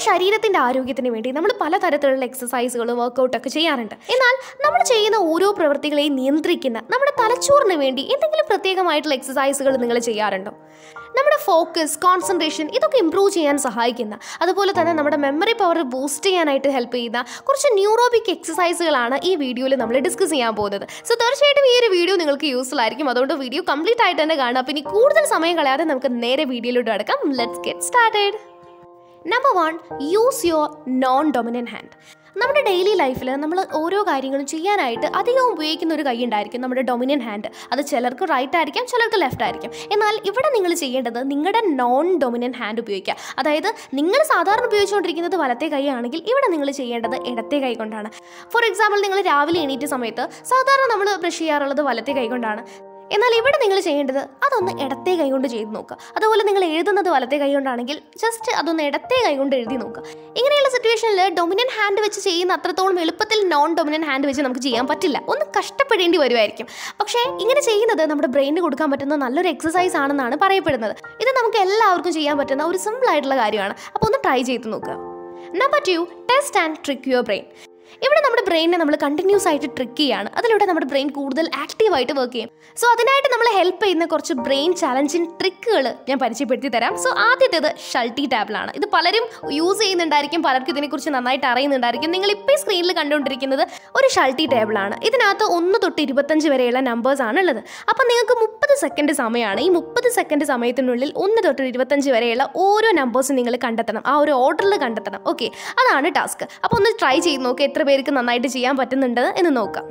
ശരീരത്തിന്റെ ആരോഗ്യത്തിന് വേണ്ടി നമ്മൾ പലതരത്തിലുള്ള എക്സസൈസുകൾ വർക്കൗട്ട് ഒക്കെ ചെയ്യാറുണ്ട് എന്നാൽ നമ്മൾ ചെയ്യുന്ന ഓരോ പ്രവൃത്തികളെയും നിയന്ത്രിക്കുന്ന നമ്മുടെ തലച്ചോറിന് വേണ്ടി എന്തെങ്കിലും പ്രത്യേകമായിട്ടുള്ള എക്സസൈസുകൾ നിങ്ങൾ ചെയ്യാറുണ്ടോ നമ്മുടെ ഫോക്കസ് കോൺസെൻട്രേഷൻ ഇതൊക്കെ ഇമ്പ്രൂവ് ചെയ്യാൻ സഹായിക്കുന്ന അതുപോലെ തന്നെ നമ്മുടെ മെമ്മറി പവർ ബൂസ്റ്റ് ചെയ്യാനായിട്ട് ഹെൽപ്പ് ചെയ്യുന്ന കുറച്ച് ന്യൂറോബിക് എക്സസൈസുകളാണ് ഈ വീഡിയോയിൽ നമ്മൾ ഡിസ്കസ് ചെയ്യാൻ പോകുന്നത് സോ തീർച്ചയായിട്ടും ഈ ഒരു വീഡിയോ നിങ്ങൾക്ക് യൂസ്ഫുൾ ആയിരിക്കും അതുകൊണ്ട് വീഡിയോ കംപ്ലീറ്റ് ആയിട്ട് തന്നെ കാണാം അപ്പോൾ ഇനി കൂടുതൽ സമയം കളയാതെ നമുക്ക് നേരെ വീഡിയോയിലോട്ട് അടക്കാം let's get started number one use your non dominant hand നമ്മുടെ ഡെയിലി ലൈഫിൽ നമ്മൾ ഓരോ കാര്യങ്ങളും ചെയ്യാനായിട്ട് അധികം ഉപയോഗിക്കുന്ന ഒരു കൈ ഉണ്ടായിരിക്കും നമ്മുടെ ഡൊമിനൻറ്റ് ഹാൻഡ് അത് ചിലർക്ക് റൈറ്റ് ആയിരിക്കാം ചിലർക്ക് ലെഫ്റ്റ് ആയിരിക്കും എന്നാൽ ഇവിടെ നിങ്ങൾ ചെയ്യേണ്ടത് നിങ്ങളുടെ നോൺ ഡൊമിനൻറ്റ് ഹാൻഡ് ഉപയോഗിക്കുക അതായത് നിങ്ങൾ സാധാരണ ഉപയോഗിച്ചുകൊണ്ടിരിക്കുന്നത് വലത്തെ കൈ ആണെങ്കിൽ ഇവിടെ നിങ്ങൾ ചെയ്യേണ്ടത് ഇടത്തെ കൈ കൊണ്ടാണ് ഫോർ എക്സാമ്പിൾ നിങ്ങൾ രാവിലെ എണീറ്റ സമയത്ത് സാധാരണ നമ്മൾ ബ്രഷ് ചെയ്യാറുള്ളത് വലത്തെ കൈ കൊണ്ടാണ് എന്നാൽ ഇവിടെ നിങ്ങൾ ചെയ്യേണ്ടത് അതൊന്ന് ഇടത്തെ കൈകൊണ്ട് ചെയ്ത് നോക്കുക അതുപോലെ നിങ്ങൾ എഴുതുന്നത് വലത്തെ കൈ കൊണ്ടാണെങ്കിൽ ജസ്റ്റ് അതൊന്ന് ഇടത്തെ കൈ കൊണ്ട് എഴുതി നോക്കുക ഇങ്ങനെയുള്ള സിറ്റുവേഷനിൽ ഡൊമിനൻറ്റ് ഹാൻഡ് വെച്ച് ചെയ്യുന്ന അത്രത്തോളം എളുപ്പത്തിൽ നോൺ ഡൊമിനൻറ്റ് ഹാൻഡ് വെച്ച് നമുക്ക് ചെയ്യാൻ പറ്റില്ല ഒന്ന് കഷ്ടപ്പെടേണ്ടി വരുമായിരിക്കും പക്ഷേ ഇങ്ങനെ ചെയ്യുന്നത് നമ്മുടെ ബ്രെയിനിന് കൊടുക്കാൻ പറ്റുന്ന നല്ലൊരു എക്സസൈസ് ആണെന്നാണ് പറയപ്പെടുന്നത് ഇത് നമുക്ക് എല്ലാവർക്കും ചെയ്യാൻ പറ്റുന്ന ഒരു സിമ്പിൾ ആയിട്ടുള്ള കാര്യമാണ് അപ്പോൾ ഒന്ന് ട്രൈ ചെയ്ത് നോക്കുക number two test and trick your brain ഇവിടെ നമ്മുടെ ബ്രെയിനെ നമ്മൾ കണ്ടിന്യൂസ് ആയിട്ട് ട്രിക്ക് ചെയ്യാണ് അതിലൂടെ നമ്മുടെ ബ്രെയിൻ കൂടുതൽ ആക്റ്റീവായിട്ട് വർക്ക് ചെയ്യും സോ അതിനായിട്ട് നമ്മളെ ഹെൽപ്പ് ചെയ്യുന്ന കുറച്ച് ബ്രെയിൻ ചാലഞ്ചിങ് ട്രിക്കുകൾ ഞാൻ പരിചയപ്പെടുത്തി തരാം സോ ആദ്യത്തേത് ഷൾട്ടി ടാബിലാണ് ഇത് പലരും യൂസ് ചെയ്യുന്നുണ്ടായിരിക്കും പലർക്കും ഇതിനെക്കുറിച്ച് നന്നായിട്ട് അറിയുന്നുണ്ടായിരിക്കും നിങ്ങൾ ഇപ്പോൾ സ്ക്രീനിൽ കണ്ടുകൊണ്ടിരിക്കുന്നത് ഒരു ഷൾട്ടി ടേബിളാണ് ഇതിനകത്ത് ഒന്ന് തൊട്ട് ഇരുപത്തഞ്ച് വരെയുള്ള നമ്പേഴ്സ് ആണ് ഉള്ളത് അപ്പോൾ നിങ്ങൾക്ക് മുപ്പത് സെക്കൻഡ് സമയമാണ് ഈ മുപ്പത് സെക്കൻഡ് സമയത്തിനുള്ളിൽ ഒന്ന് തൊട്ട് ഇരുപത്തഞ്ച് വരെയുള്ള ഓരോ നമ്പേഴ്സും നിങ്ങൾ കണ്ടെത്തണം ആ ഒരു ഓർഡറിൽ കണ്ടെത്തണം ഓക്കെ അതാണ് ടാസ്ക് അപ്പോൾ ഒന്ന് ട്രൈ ചെയ്ത് നോക്കുക എത്ര പേർക്ക് നന്നായിട്ട് ചെയ്യാൻ പറ്റുന്നുണ്ട് എന്ന് നോക്കാം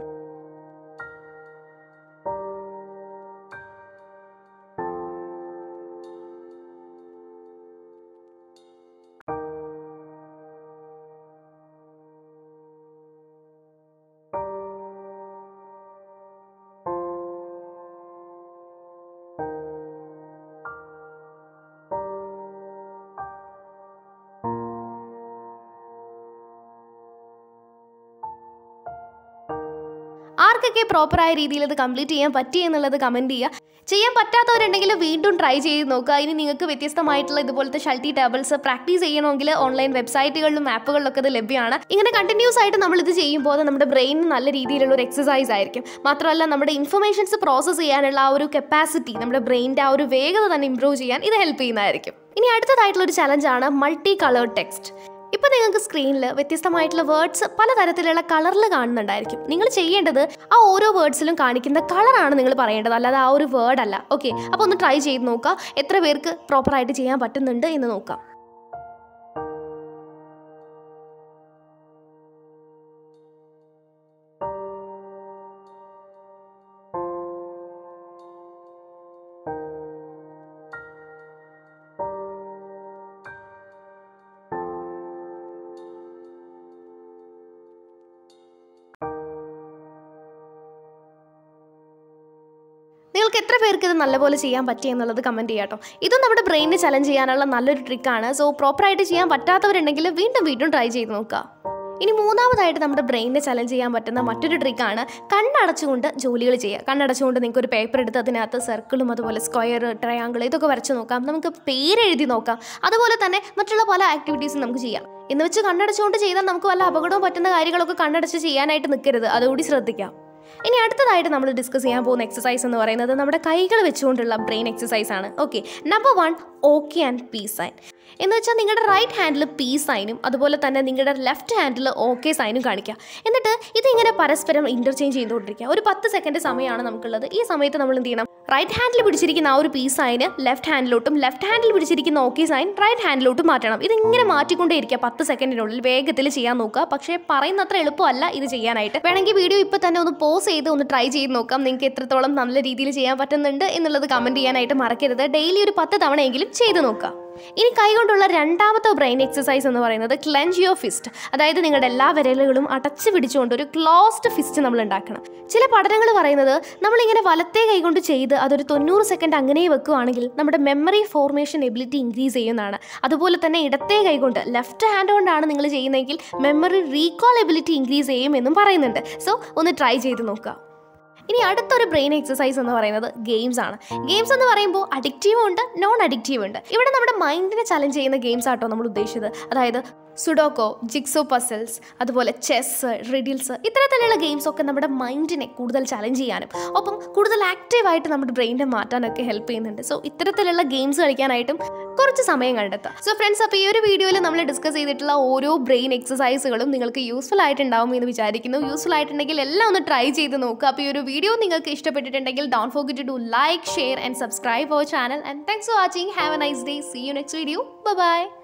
ആർക്കൊക്കെ പ്രോപ്പറായ രീതിയിൽ ഇത് കംപ്ലീറ്റ് ചെയ്യാൻ പറ്റി എന്നുള്ളത് കമൻറ്റ് ചെയ്യുക ചെയ്യാൻ പറ്റാത്തവരുണ്ടെങ്കിൽ വീണ്ടും ട്രൈ ചെയ്ത് നോക്കുക ഇനി നിങ്ങൾക്ക് വ്യത്യസ്തമായിട്ടുള്ള ഇതുപോലത്തെ ഷൾട്ടി ടേബിൾസ് പ്രാക്ടീസ് ചെയ്യണമെങ്കിൽ ഓൺലൈൻ വെബ്സൈറ്റുകളിലും ആപ്പുകളിലൊക്കെ ഇത് ലഭ്യമാണ് ഇങ്ങനെ കണ്ടിന്യൂസ് ആയിട്ട് നമ്മൾ ഇത് ചെയ്യുമ്പോൾ അത് നമ്മുടെ ബ്രെയിനിന് നല്ല രീതിയിലുള്ള ഒരു എക്സസൈസ് ആയിരിക്കും മാത്രമല്ല നമ്മുടെ ഇൻഫർമേഷൻസ് പ്രോസസ്സ് ചെയ്യാനുള്ള ആ ഒരു കപ്പാസിറ്റി നമ്മുടെ ബ്രെയിനിൻ്റെ ആ ഒരു വേഗത തന്നെ ഇമ്പ്രൂവ് ചെയ്യാൻ ഇത് ഹെൽപ്പ് ചെയ്യുന്നതായിരിക്കും ഇനി അടുത്തതായിട്ടുള്ള ഒരു ചലഞ്ചാണ് മൾട്ടി കളേർഡ് ടെക്സ്റ്റ് ഇപ്പോൾ നിങ്ങൾക്ക് സ്ക്രീനിൽ വ്യത്യസ്തമായിട്ടുള്ള വേർഡ്സ് പലതരത്തിലുള്ള കളറിൽ കാണുന്നുണ്ടായിരിക്കും നിങ്ങൾ ചെയ്യേണ്ടത് ആ ഓരോ വേർഡ്സിലും കാണിക്കുന്ന കളറാണ് നിങ്ങൾ പറയേണ്ടത് അല്ലാതെ ആ ഒരു വേർഡ് അല്ല ഓക്കെ അപ്പോൾ ഒന്ന് ട്രൈ ചെയ്ത് നോക്കുക എത്ര പേർക്ക് പ്രോപ്പറായിട്ട് ചെയ്യാൻ പറ്റുന്നുണ്ട് എന്ന് നോക്കാം നിങ്ങൾക്ക് എത്ര പേർക്ക് ഇത് നല്ലപോലെ ചെയ്യാൻ പറ്റി എന്നുള്ളത് കമൻറ്റ് ചെയ്യാം കേട്ടോ ഇതും നമ്മുടെ ബ്രെയിനിനെ ചലഞ്ച് ചെയ്യാനുള്ള നല്ലൊരു ട്രിക്കാണ് സോ പ്രോപ്പറായിട്ട് ചെയ്യാൻ പറ്റാത്തവരുണ്ടെങ്കിൽ വീണ്ടും വീണ്ടും ട്രൈ ചെയ്ത് നോക്കുക ഇനി മൂന്നാമതായിട്ട് നമ്മുടെ ബ്രെയിനിനെ ചലഞ്ച് ചെയ്യാൻ പറ്റുന്ന മറ്റൊരു ട്രിക്കാണ് കണ്ണടച്ചുകൊണ്ട് ജോലികൾ ചെയ്യുക കണ്ണടച്ചുകൊണ്ട് നിങ്ങൾക്ക് ഒരു പേപ്പർ എടുത്ത് അതിനകത്ത് സർക്കിളും അതുപോലെ സ്ക്വയർ ട്രയാങ്കിൾ ഇതൊക്കെ വരച്ച് നോക്കാം നമുക്ക് പേരെഴുതി നോക്കാം അതുപോലെ തന്നെ മറ്റുള്ള പല ആക്ടിവിറ്റീസും നമുക്ക് ചെയ്യാം എന്ന് വെച്ച് കണ്ണടച്ചുകൊണ്ട് ചെയ്താൽ നമുക്ക് വല്ല അപകടവും പറ്റുന്ന കാര്യങ്ങളൊക്കെ കണ്ണടച്ച് ചെയ്യാനായിട്ട് നിൽക്കരുത് അതുകൂടി ശ്രദ്ധിക്കാം ഇനി അടുത്തതായിട്ട് നമ്മൾ ഡിസ്കസ് ചെയ്യാൻ പോകുന്ന എക്സസൈസ് എന്ന് പറയുന്നത് നമ്മുടെ കൈകൾ വെച്ചുകൊണ്ടുള്ള ബ്രെയിൻ എക്സസൈസ് ആണ് okay number one okay and P sign എന്ന് വെച്ചാൽ നിങ്ങളുടെ റൈറ്റ് ഹാൻഡിൽ പീ സൈനും അതുപോലെ തന്നെ നിങ്ങളുടെ ലെഫ്റ്റ് ഹാൻഡിൽ ഓക്കെ സൈനും കാണിക്കുക എന്നിട്ട് ഇതിങ്ങനെ പരസ്പരം ഇന്റർചേഞ്ച് ചെയ്തുകൊണ്ടിരിക്കുക ഒരു പത്ത് സെക്കൻഡ് സമയമാണ് നമുക്കുള്ളത് ഈ സമയത്ത് നമ്മൾ എന്ത് ചെയ്യണം റൈറ്റ് ഹാൻഡിൽ പിടിച്ചിരിക്കുന്ന ആ ഒരു പീ സൈന് ലെഫ്റ്റ് ഹാൻഡിലോട്ടും ലെഫ്റ്റ് ഹാൻഡിൽ പിടിച്ചിരിക്കുന്ന ഓക്കെ സൈൻ റൈറ്റ് ഹാൻഡിലോട്ടും മാറ്റണം ഇതിങ്ങനെ മാറ്റിക്കൊണ്ടേ ഇരിക്കുക പത്ത് സെക്കൻഡിനുള്ളിൽ വേഗത്തിൽ ചെയ്യാൻ നോക്കുക പക്ഷേ പറയുന്ന അത്ര എളുപ്പമല്ല ഇത് ചെയ്യാനായിട്ട് വേണമെങ്കിൽ വീഡിയോ ഇപ്പോൾ തന്നെ ഒന്ന് പോസ് ചെയ്ത് ഒന്ന് ട്രൈ ചെയ്ത് നോക്കാം നിങ്ങൾക്ക് എത്രത്തോളം നല്ല രീതിയിൽ ചെയ്യാൻ പറ്റുന്നുണ്ട് എന്നുള്ളത് കമൻറ്റ് ചെയ്യാനായിട്ട് മറക്കരുത് ഡെയിലി ഒരു പത്ത് തവണയെങ്കിലും ചെയ്ത് നോക്കാം ഇനി കൈകൊണ്ടുള്ള രണ്ടാമത്തെ ബ്രെയിൻ എക്സസൈസ് എന്ന് പറയുന്നത് ക്ലഞ്ച് യുവർ ഫിസ്റ്റ് അതായത് നിങ്ങളുടെ എല്ലാ വിരലുകളും അടച്ചു പിടിച്ചുകൊണ്ട് ഒരു ക്ലോസ്ഡ് ഫിസ്റ്റ് നമ്മൾ ഉണ്ടാക്കണം ചില പഠനങ്ങൾ പറയുന്നത് നമ്മളിങ്ങനെ വലത്തെ കൈകൊണ്ട് ചെയ്ത് അതൊരു തൊണ്ണൂറ് സെക്കൻഡ് അങ്ങനെ വെക്കുകയാണെങ്കിൽ നമ്മുടെ മെമ്മറി ഫോർമേഷൻ എബിലിറ്റി ഇൻക്രീസ് ചെയ്യുന്നതാണ് അതുപോലെ തന്നെ ഇടത്തെ കൈകൊണ്ട് ലെഫ്റ്റ് ഹാൻഡ് കൊണ്ടാണ് നിങ്ങൾ ചെയ്യുന്നതെങ്കിൽ മെമ്മറി റീകോൾ എബിലിറ്റി ഇൻക്രീസ് ചെയ്യും എന്നും പറയുന്നുണ്ട് സോ ഒന്ന് ട്രൈ ചെയ്ത് നോക്കുക ഇനി അടുത്തൊരു ബ്രെയിൻ എക്സസൈസ് എന്ന് പറയുന്നത് ഗെയിംസ് ആണ് ഗെയിംസ് എന്ന് പറയുമ്പോൾ അഡിക്റ്റീവും ഉണ്ട് നോൺ അഡിക്റ്റീവ് ഉണ്ട് ഇവിടെ നമ്മുടെ മൈൻഡിനെ ചലഞ്ച് ചെയ്യുന്ന ഗെയിംസ് ആട്ടോ നമ്മൾ ഉദ്ദേശിച്ചത് അതായത് സുഡോക്കോ ജിക്സോ പസിൽസ് അതുപോലെ ചെസ് റിഡിൽസ് ഇത്തരത്തിലുള്ള ഗെയിംസ് ഒക്കെ നമ്മുടെ മൈൻഡിനെ കൂടുതൽ ചലഞ്ച് ചെയ്യാനും ഒപ്പം കൂടുതൽ ആക്റ്റീവായിട്ട് നമ്മുടെ ബ്രെയിനിനെ മാറ്റാനൊക്കെ ഹെൽപ്പ് ചെയ്യുന്നുണ്ട് സോ ഇത്തരത്തിലുള്ള ഗെയിംസ് കളിക്കാനായിട്ടും കുറച്ച് സമയം കണ്ടെത്താം സോ ഫ്രണ്ട്സ് അപ്പോൾ ഈ ഒരു വീഡിയോയിൽ നമ്മൾ ഡിസ്കസ് ചെയ്തിട്ടുള്ള ഓരോ ബ്രെയിൻ എക്സസൈസുകളും നിങ്ങൾക്ക് യൂസ്ഫുൾ ആയിട്ടുണ്ടാവും എന്ന് വിചാരിക്കുന്നു യൂസ്ഫുൾ ആയിട്ടുണ്ടെങ്കിൽ എല്ലാം ഒന്ന് ട്രൈ ചെയ്ത് നോക്കുക അപ്പോൾ ഈ ഒരു വീഡിയോ നിങ്ങൾക്ക് ഇഷ്ടപ്പെട്ടിട്ടുണ്ടെങ്കിൽ don't forget to like share and subscribe our channel and thanks for watching have a nice day see you next video by